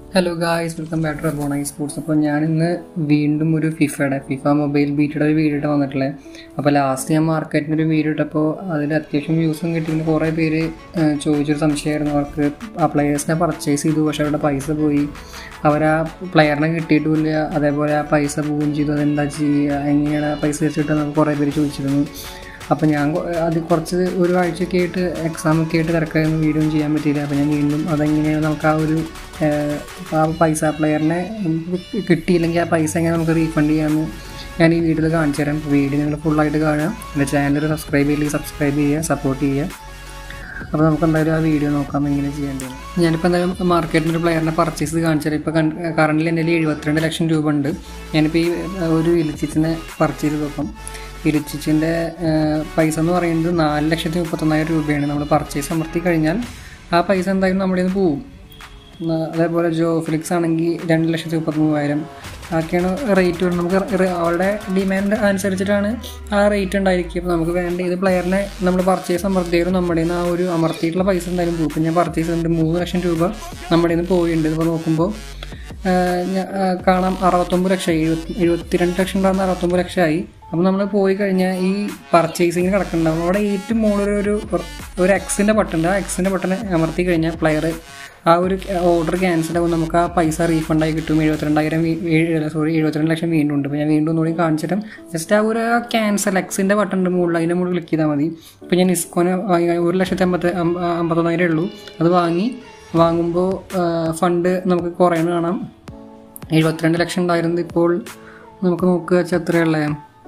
hello guys welcome back to Rabona sports അപ്പോൾ ഞാൻ ഇന്ന് വീണ്ടും ഒരു ഫിഫയുടെ ഫിഫ മൊബൈൽ ബീറ്റയുടെ ഒരു വീഡിയോ ഇട്ട് വന്നിട്ടുള്ളത് അപ്പോൾ ലാസ്റ്റ് ഞാൻ മാർക്കറ്റിന് ഒരു വീഡിയോ ഇട്ടപ്പോൾ അതിൽ അത്യാവശ്യം വ്യൂസും കിട്ടിയിട്ട് കുറേ പേര് ഏഹ്, ചോദിച്ചൊരു സംശയമായിരുന്നു അവർക്ക് ആ പ്ലെയേഴ്സിനെ പർച്ചേസ് ചെയ്തു പക്ഷേ അവരുടെ പൈസ പോയി അവർ ആ പ്ലെയറിനെ കിട്ടിയിട്ടുമില്ല അതേപോലെ ആ പൈസ പോവുകയും ചെയ്തു അതെന്താ ചെയ്യുക എങ്ങനെയാണ് ആ പൈസ വെച്ചിട്ട് നമുക്ക് കുറേ പേര് ചോദിച്ചിരുന്നു അപ്പോൾ ഞാൻ കൊ- അത് കുറച്ച് ഒരു ആഴ്ചയൊക്കെ ആയിട്ട് എക്സാം ഒക്കെ ആയിട്ട് തിരക്കായിരുന്നു വീഡിയോ ഒന്നും ചെയ്യാൻ പറ്റിയില്ല അപ്പോൾ ഞാൻ വീണ്ടും അതെങ്ങനെയാണ് നമുക്ക് ആ ഒരു ഏഹ്, ആ പൈസ പ്ലെയറിനെ നമുക്ക് കിട്ടിയില്ലെങ്കിൽ ആ പൈസ എങ്ങനെ നമുക്ക് റീഫണ്ട് ചെയ്യാമെന്ന് ഞാൻ ഈ വീഡിയോയിൽ കാണിച്ചു തരാം വീഡിയോ നിങ്ങൾ ഫുള്ളായിട്ട് കാണാം എൻ്റെ ചാനൽ സബ്സ്ക്രൈബ് ചെയ്യില്ലെങ്കിൽ സബ്സ്ക്രൈബ് ചെയ്യുക സപ്പോർട്ട് ചെയ്യുക അപ്പോൾ നമുക്ക് എന്തായാലും ആ വീഡിയോ നോക്കാം എങ്ങനെ ചെയ്യേണ്ടത് ഞാനിപ്പോൾ എന്തായാലും മാർക്കറ്റിൽ ഒരു പ്ലെയറിനെ പർച്ചേസ് ചെയ്ത് കാണിച്ചാൽ ഇപ്പോൾ കറണ്ടിൽ എൻ്റെ കയ്യിൽ എഴുപത്തിരണ്ട് ലക്ഷം രൂപ ഉണ്ട് ഞാനിപ്പോൾ ഈ ഏഹ്, ഒരു ഇലിച്ചിച്ചിനെ പർച്ചേസ് ചെയ്ത് നോക്കാം ഇലിച്ചിച്ചിൻ്റെ പൈസ എന്ന് പറയുന്നത് നാല് ലക്ഷത്തി മുപ്പത്തൊന്നായിരം രൂപയാണ് നമ്മൾ പർച്ചേസ് അമർത്തി കഴിഞ്ഞാൽ ആ പൈസ എന്തായാലും നമ്മുടെ നിന്ന് പോവും ന- അതേപോലെ ജോ ഫിലിക്സ് ആണെങ്കിൽ രണ്ട് ലക്ഷത്തി മുപ്പത്തി മൂവായിരം അതൊക്കെയാണ് റേറ്റ് വരുന്നത് നമുക്ക് റെ- അവരുടെ ഡിമാൻഡ് അനുസരിച്ചിട്ടാണ് ആ റേറ്റ് ഉണ്ടായിരിക്കും അപ്പോൾ നമുക്ക് വേണ്ട ഇത് പ്ലെയറിനെ നമ്മൾ പർച്ചേസ് അമർത്തിയാലും നമ്മുടെ നിന്ന് ആ ഒരു അമർത്തിയിട്ടുള്ള പൈസ എന്തായാലും പോകും ഇപ്പം ഞാൻ പർച്ചേസ് ചെയ്തിട്ട് മൂന്ന് ലക്ഷം രൂപ നമ്മുടെ നിന്ന് പോയിട്ടുണ്ട് ഇപ്പോൾ നോക്കുമ്പോൾ ആഹ് ഞ- ആഹ് കാണാം അറുപത്തൊമ്പത് ലക്ഷമായി എഴുപത്തി എഴുപത്തിരണ്ട് ലക്ഷം ഉണ്ടാകുന്ന അറുപത്തൊമ്പത് ലക്ഷമായി അപ്പോൾ നമ്മൾ പോയി കഴിഞ്ഞാൽ ഈ പർച്ചേസിങ് കിടക്കുന്നുണ്ടാവും അവിടെ ഏറ്റവും മുകളിൽ ഒരു ഒരു എക്സിൻ്റെ ബട്ടൺ ഉണ്ട് ആ എക്സിൻ്റെ ബട്ടൺ അമർത്തി കഴിഞ്ഞാൽ പ്ലെയർ ആ ഒരു ഓർഡർ ക്യാൻസൽ ആകും നമുക്ക് ആ പൈസ റീഫണ്ടായി കിട്ടും എഴുപത്തിരണ്ടായിരം സോറി എഴുപത്തിരണ്ട് ലക്ഷം വീണ്ടും ഉണ്ട് അപ്പോൾ ഞാൻ വീണ്ടും ഒന്നുകൂടി കാണിച്ചിട്ട് ജസ്റ്റ് ആ ഒരു ക്യാൻസൽ എക്സിൻ്റെ ബട്ടൺ ഉണ്ട് മുകളിൽ അതിൻ്റെ മുകളിൽ ക്ലിക്ക് ചെയ്താൽ മതി ഇപ്പോൾ ഞാൻ ഇസ്കോനെ വാങ്ങി ഒരു ലക്ഷത്തി അമ്പത്തി അമ്പ- അമ്പത്തൊന്നായിരം ഉള്ളൂ അത് വാങ്ങി വാങ്ങുമ്പോൾ ഫണ്ട് നമുക്ക് കുറയുന്നത് കാണാം എഴുപത്തിരണ്ട് ലക്ഷം ഉണ്ടായിരുന്നത് ഇപ്പോൾ നമുക്ക് നോക്കുക വെച്ചാൽ എത്രയുള്ളത്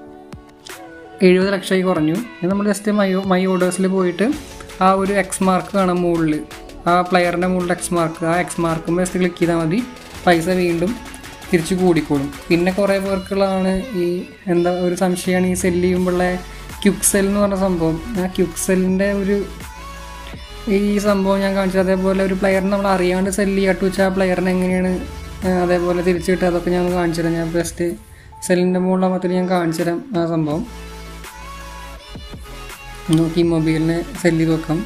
എഴുപത് ലക്ഷമായി കുറഞ്ഞു ഇത് നമ്മൾ ജസ്റ്റ് മൈ മൈ ഓർഡേഴ്സിൽ പോയിട്ട് ആ ഒരു എക്സ് മാർക്ക് കാണാം മുകളിൽ ആ പ്ലെയറിൻ്റെ മുകളിൽ എക്സ് മാർക്ക് ആ എക്സ് മാർക്കും ജസ്റ്റ് ക്ലിക്ക് ചെയ്താൽ മതി പൈസ വീണ്ടും തിരിച്ച് കൂടിക്കോളും പിന്നെ കുറേ പേർക്കുള്ളതാണ് ഈ എന്താ ഒരു സംശയമാണ് ഈ സെല്ല് ചെയ്യുമ്പോഴുള്ള ക്യുക്ക് സെൽ എന്ന് പറഞ്ഞ സംഭവം ആ ക്യുക്ക് സെല്ലിൻ്റെ ഒരു ഈ സംഭവം ഞാൻ കാണിച്ചത് അതേപോലെ ഒരു പ്ലെയറിനെ നമ്മൾ അറിയാണ്ട് സെല്ല് ചെയ്യാട്ട് വെച്ചാൽ ആ പ്ലെയറിനെ എങ്ങനെയാണ് ആ, അതേപോലെ തിരിച്ചു കിട്ടുക അതൊക്കെ ഞാൻ ഒന്ന് കാണിച്ചു തരാം ഞാൻ ജസ്റ്റ് സെല്ലിൻ്റെ മുകളിലാമത്തിൽ ഞാൻ കാണിച്ചു തരാം ആ സംഭവം നോക്കി ഈ മൊബൈലിനെ സെല്ല് ചെയ്ത് വെക്കാം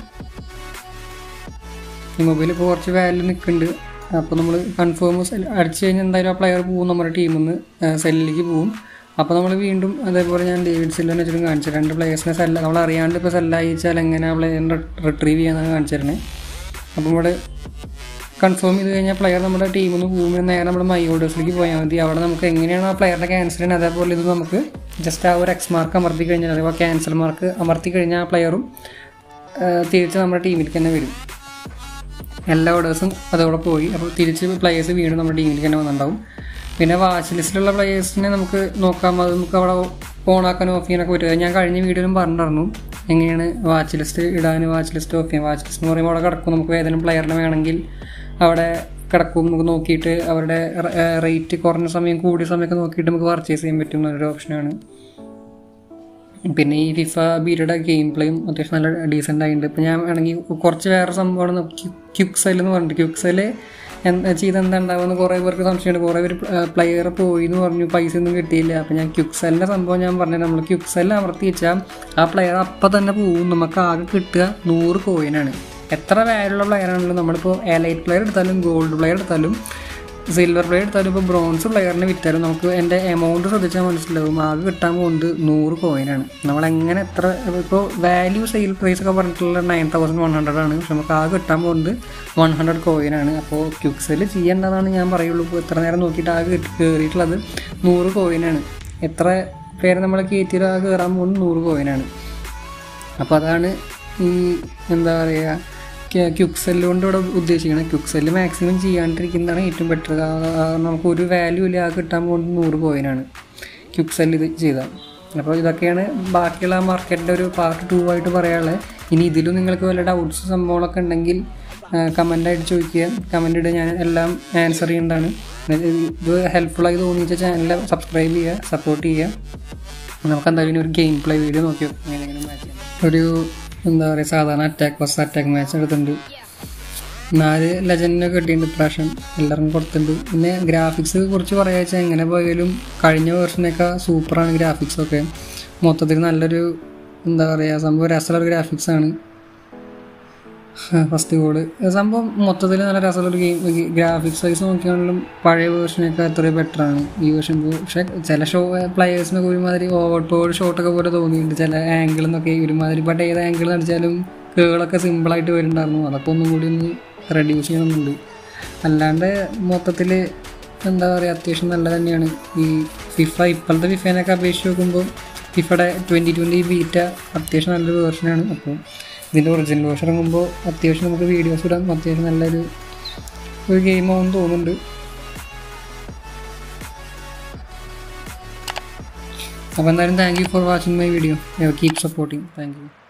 ഈ മൊബൈൽ ഇപ്പോൾ കുറച്ച് വാല്യൂ നിൽക്കുന്നുണ്ട് അപ്പോൾ നമ്മൾ കൺഫേം അടിച്ചു കഴിഞ്ഞാൽ എന്തായാലും ആ പ്ലെയർ പോകും നമ്മുടെ ടീമിൽ നിന്ന് സെല്ലിലേക്ക് പോകും അപ്പോൾ നമ്മൾ വീണ്ടും അതേപോലെ ഞാൻ ഡേവിഡ് സില്ലിനെ വെച്ചിട്ടും കാണിച്ചു രണ്ട് പ്ലേയേഴ്സിനെ സെല്ല നമ്മൾ അറിയാണ്ട് ഇപ്പോൾ സെല്ലായി വെച്ചാൽ എങ്ങനെ ആ പ്ലെയറിനെ റിട്രീവ് ചെയ്യാനാണ് കാണിച്ചു തരണേ അപ്പോൾ നമ്മൾ കൺഫേം ചെയ്ത് കഴിഞ്ഞാൽ പ്ലെയർ നമ്മുടെ ടീമിൽ നിന്ന് പോകുമ്പോൾ നേരെ നമ്മുടെ മൈ ഓർഡേഴ്സിലേക്ക് പോയാൽ മതി അവിടെ നമുക്ക് എങ്ങനെയാണ് ആ പ്ലെയറിനെ ക്യാൻസൽ ചെയ്യുന്നത് അതേപോലെ ഇത് നമുക്ക് ജസ്റ്റ് ആ ഒരു എക്സ് മാർക്ക് അമർത്തി കഴിഞ്ഞാൽ അതേപോലെ ക്യാൻസൽ മാർക്ക് അമർത്തി കഴിഞ്ഞാൽ ആ പ്ലെയറും തിരിച്ച് നമ്മുടെ ടീമിലേക്ക് തന്നെ വരും എല്ലാ ഓർഡേഴ്സും അതോടെ പോയി അപ്പോൾ തിരിച്ച് പ്ലേയേഴ്സ് വീണ്ടും നമ്മുടെ ടീമിലേക്ക് തന്നെ വന്നിട്ടുണ്ടാവും പിന്നെ വാച്ച് ലിസ്റ്റിലുള്ള പ്ലേയേഴ്സിനെ നമുക്ക് നോക്കാം അത് നമുക്ക് അവിടെ ഓണാക്കാനും ഓഫ് ചെയ്യാനൊക്കെ പറ്റുക ഞാൻ കഴിഞ്ഞ വീഡിയോയിലും പറഞ്ഞിരുന്നു എങ്ങനെയാണ് വാച്ച് ലിസ്റ്റ് ഇടാൻ വാച്ച് ലിസ്റ്റ് ഓഫ് ചെയ്യാം വാച്ച് ലിസ്റ്റ് എന്ന് പറയുമ്പോൾ അവിടെ കിടക്കും നമുക്ക് ഏതെങ്കിലും പ്ലെയറിനെ വേണമെങ്കിൽ അവിടെ കിടക്കും നമുക്ക് നോക്കിയിട്ട് അവരുടെ റേറ്റ് കുറഞ്ഞ സമയം കൂടിയ സമയമൊക്കെ നോക്കിയിട്ട് നമുക്ക് പർച്ചേസ് ചെയ്യാൻ പറ്റുന്ന ഒരു ഓപ്ഷനാണ് പിന്നെ ഈ ഫിഫ ബീറ്റയുടെ ഗെയിം പ്ലേയും അത്യാവശ്യം നല്ല ഡീസൻ്റ് ആയിട്ടുണ്ട് ഇപ്പം ഞാൻ വേണമെങ്കിൽ കുറച്ച് വേറെ സംഭവമാണ് ക്യുക്ക് സെൽ എന്ന് പറഞ്ഞിട്ട് ക്യുക്ക് സെല് ചെയ്ത് എന്താ ഉണ്ടാവുമെന്ന് കുറേ പേർക്ക് സംശയമുണ്ട് കുറേ പേര് പ്ലെയർ പോയി എന്ന് പറഞ്ഞു പൈസ ഒന്നും കിട്ടിയില്ല അപ്പം ഞാൻ ക്യുക്ക് സെല്ലിൻ്റെ സംഭവം ഞാൻ പറഞ്ഞത് നമ്മൾ ക്യുക്ക് സെല്ല് അമർത്തി വെച്ചാൽ ആ പ്ലെയർ അപ്പം തന്നെ പോവും നമുക്ക് ആകെ കിട്ടുക നൂറ് കോയിനാണ് എത്ര വാല്യുള്ള പ്ലെയർ ആണെങ്കിലും നമ്മളിപ്പോൾ എലൈറ്റ് പ്ലെയർ എടുത്താലും ഗോൾഡ് പ്ലെയർ എടുത്താലും സിൽവർ പ്ലെയർ എടുത്താലും ഇപ്പോൾ ബ്രോൺസ് പ്ലെയറിനെ വിറ്റാലും നമുക്ക് എൻ്റെ എമൗണ്ട് ശ്രദ്ധിച്ചാൽ മനസ്സിലാവും ആകെ കിട്ടാൻ പോകുന്നത് നൂറ് കോയിനാണ് നമ്മളെങ്ങനെ എത്ര ഇപ്പോൾ വാല്യൂ സെയിൽ പ്രൈസ് ഒക്കെ പറഞ്ഞിട്ടുള്ള നയൻ തൗസൻഡ് വൺ ഹൺഡ്രഡ് ആണ് പക്ഷെ നമുക്ക് ആകെ കിട്ടാൻ പോകുന്നത് വൺ ഹൺഡ്രഡ് കോയിനാണ് അപ്പോൾ ക്യുക്സിൽ ചെയ്യേണ്ടതാണ് ഞാൻ പറയുള്ളൂ ഇപ്പോൾ എത്ര നേരം നോക്കിയിട്ട് ആകെ കിട്ടി- കയറിയിട്ടുള്ളത് നൂറ് കോയിനാണ് എത്ര പേര് നമ്മൾ കയറ്റിയിട്ട് ആകെ കയറാൻ പോകുന്നത് നൂറ് കോയിനാണ് അപ്പോൾ അതാണ് ഈ എന്താ പറയുക ക്യുക്സെല്ല് കൊണ്ട് ഇവിടെ ഉദ്ദേശിക്കുന്നത് ക്യുക്സെല്ല് മാക്സിമം ചെയ്യാണ്ടിരിക്കുന്നതാണ് ഏറ്റവും ബെറ്റർ നമുക്ക് ഒരു വാല്യൂ ഇല്ല ആ കിട്ടാൻ പോകുന്നത് നൂറ് കോയിനാണ് ക്യുക്സെല്ല് ഇത് ചെയ്താൽ അപ്പോൾ ഇതൊക്കെയാണ് ബാക്കിയുള്ള മാർക്കറ്റിൻ്റെ ഒരു പാർട്ട് ടു ആയിട്ട് പറയാനുള്ളത് ഇനി ഇതിലും നിങ്ങൾക്ക് വല്ല ഡൗട്ട്സ് സംഭവങ്ങളൊക്കെ ഉണ്ടെങ്കിൽ കമൻ്റായിട്ട് ചോദിക്കുക കമൻ്റ് ഇടുക ഞാൻ എല്ലാം ആൻസർ ചെയ്യേണ്ടതാണ് ഇത് ഹെൽപ്ഫുള്ളായി തോന്നിച്ച ചാനൽ സബ്സ്ക്രൈബ് ചെയ്യുക സപ്പോർട്ട് ചെയ്യുക നമുക്ക് എന്തായാലും ഇനി ഒരു ഗെയിം പ്ലേ വീഡിയോ നോക്കിയോ എങ്ങനെയെങ്കിലും മാച്ച് ചെയ്യാം ഒരു എന്താ പറയുക സാധാരണ അറ്റാക്ക് ഫസ്റ്റ് അറ്റാക്ക് മാച്ച് എടുത്തിട്ടുണ്ട് നാല് ലെജൻഡിനെ കിട്ടിയിട്ടുണ്ട് ഇപ്രാവശ്യം എല്ലാവർക്കും കൊടുത്തിട്ടുണ്ട് പിന്നെ ഗ്രാഫിക്സ് കുറിച്ച് പറയാ വെച്ചാൽ എങ്ങനെ പോയാലും കഴിഞ്ഞ വേർഷനൊക്കെ സൂപ്പറാണ് ഗ്രാഫിക്സ് ഒക്കെ മൊത്തത്തിൽ നല്ലൊരു എന്താ പറയുക സംഭവം രസമുള്ള ഗ്രാഫിക്സ് ആണ് ഫസ്റ്റ് ഗോള് സംഭവം മൊത്തത്തിൽ നല്ല രസമുള്ളൊരു ഗെയിം ഗ്രാഫിക്സ് വൈസ് നോക്കിയാണെങ്കിലും പഴയ വേർഷനൊക്കെ എത്രയോ ബെറ്ററാണ് ഈ വേർഷൻ പക്ഷേ ചില ഷോ പ്ലെയേഴ്സിനൊക്കെ ഒരുമാതിരി ഓവർ പവർ ഷോട്ടൊക്കെ പോലെ തോന്നിയിട്ടുണ്ട് ചില ആംഗിളിൽ നിന്നൊക്കെ ഒരുമാതിരി ബട്ട് ഏത് ആംഗിൾ അടിച്ചാലും കേളൊക്കെ സിമ്പിളായിട്ട് വരുന്നുണ്ടായിരുന്നു അതൊക്കെ ഒന്നും കൂടി ഒന്ന് റെഡ്യൂസ് ചെയ്യണമെന്നുണ്ട് അല്ലാണ്ട് മൊത്തത്തിൽ എന്താ പറയുക അത്യാവശ്യം നല്ല തന്നെയാണ് ഈ ഫിഫ ഇപ്പോഴത്തെ ഫിഫേനൊക്കെ അപേക്ഷിച്ച് നോക്കുമ്പോൾ ഫിഫയുടെ ട്വൻറ്റി ട്വൻറ്റി ബീറ്റ അത്യാവശ്യം നല്ലൊരു വേർഷനാണ് അപ്പോൾ ഇതിൻ്റെ ഒറിജിനൽ വേർഷൻ ഇറങ്ങുമ്പോൾ അത്യാവശ്യം നമുക്ക് വീഡിയോസ് ഇടാം അത്യാവശ്യം നല്ലൊരു ഒരു ഗെയിം ആവും തോന്നുന്നുണ്ട് അപ്പോൾ എന്തായാലും thank you for watching my video keep supporting thank U